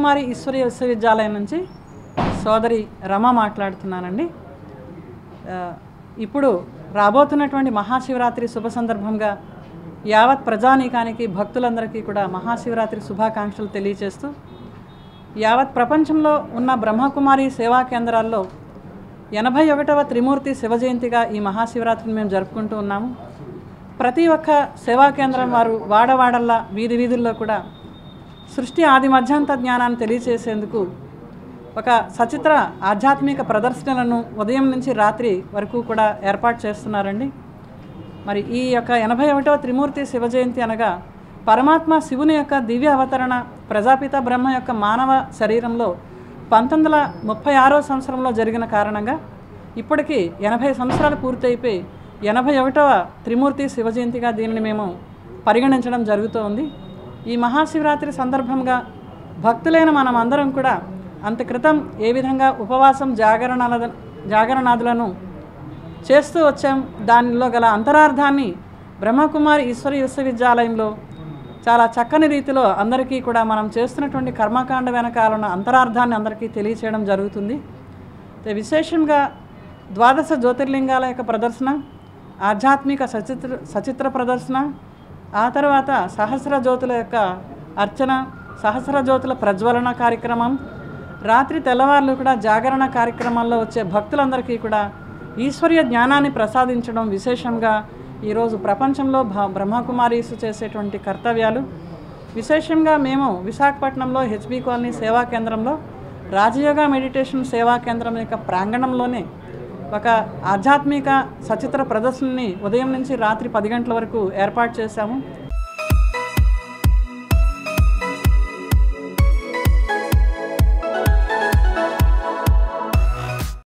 బ్రహ్మకుమారి ఈశ్వరీయ విశ్వవిద్యాలయం నుంచి సోదరి రమ మాట్లాడుతున్నానండి ఆ, ఇప్పుడు రాబోతున్నటువంటి మహాశివరాత్రి శుభ సందర్భంగా యావత్ ప్రజానీకానికి భక్తులందరికీ కూడా మహాశివరాత్రి శుభాకాంక్షలు తెలియజేస్తూ యావత్ ప్రపంచంలో ఉన్న బ్రహ్మకుమారి సేవా కేంద్రాల్లో ఎనభై ఒకటవ త్రిమూర్తి శివ జయంతిగా ఈ మహాశివరాత్రిని మేము జరుపుకుంటూ ఉన్నాము ప్రతి ఒక్క సేవా కేంద్రం వారు వాడవాడల్లా వీధి వీధుల్లో కూడా సృష్టి ఆది మధ్యాంత జ్ఞానాన్ని తెలియచేసేందుకు ఒక సచిత్ర ఆధ్యాత్మిక ప్రదర్శనలను ఉదయం నుంచి రాత్రి వరకు కూడా ఏర్పాటు చేస్తున్నారండి మరి ఈ యొక్క ఎనభై ఒకటవ త్రిమూర్తి శివ జయంతి అనగా పరమాత్మ శివుని యొక్క దివ్య అవతరణ ప్రజాపిత బ్రహ్మ యొక్క మానవ శరీరంలో పంతొమ్మిది వందల ముప్పై ఆరో సంవత్సరంలో జరిగిన కారణంగా ఇప్పటికీ ఎనభై సంవత్సరాలు పూర్తయిపోయి ఎనభై ఒకటవ త్రిమూర్తి శివ జయంతిగా దీనిని మేము పరిగణించడం జరుగుతూ ఉంది ఈ మహాశివరాత్రి సందర్భంగా భక్తులైన మనం అందరం కూడా అంత క్రితం ఏ విధంగా ఉపవాసం జాగరణాల జాగరణాదులను చేస్తూ వచ్చాం దానిలో గల అంతరార్థాన్ని బ్రహ్మకుమారి ఈశ్వరి విశ్వవిద్యాలయంలో చాలా చక్కని రీతిలో అందరికీ కూడా మనం చేస్తున్నటువంటి కర్మకాండ వెనకాల ఉన్న అంతరార్థాన్ని అందరికీ తెలియచేయడం జరుగుతుంది అయితే విశేషంగా ద్వాదశ జ్యోతిర్లింగాల యొక్క ప్రదర్శన ఆధ్యాత్మిక సచిత్ర సచిత్ర ప్రదర్శన ఆ తర్వాత సహస్ర జ్యోతుల యొక్క అర్చన సహస్ర జ్యోతుల ప్రజ్వలన కార్యక్రమం రాత్రి తెల్లవార్లు కూడా జాగరణ కార్యక్రమాల్లో వచ్చే భక్తులందరికీ కూడా ఈశ్వర్య జ్ఞానాన్ని ప్రసాదించడం విశేషంగా ఈరోజు ప్రపంచంలో భ బ్రహ్మకుమారీసు చేసేటువంటి కర్తవ్యాలు విశేషంగా మేము విశాఖపట్నంలో హెచ్బి కాలనీ సేవా కేంద్రంలో రాజయోగ మెడిటేషన్ సేవా కేంద్రం యొక్క ప్రాంగణంలోనే ఒక ఆధ్యాత్మిక సచిత్ర ప్రదర్శనని ఉదయం నుంచి రాత్రి పది గంటల వరకు ఏర్పాటు చేశాము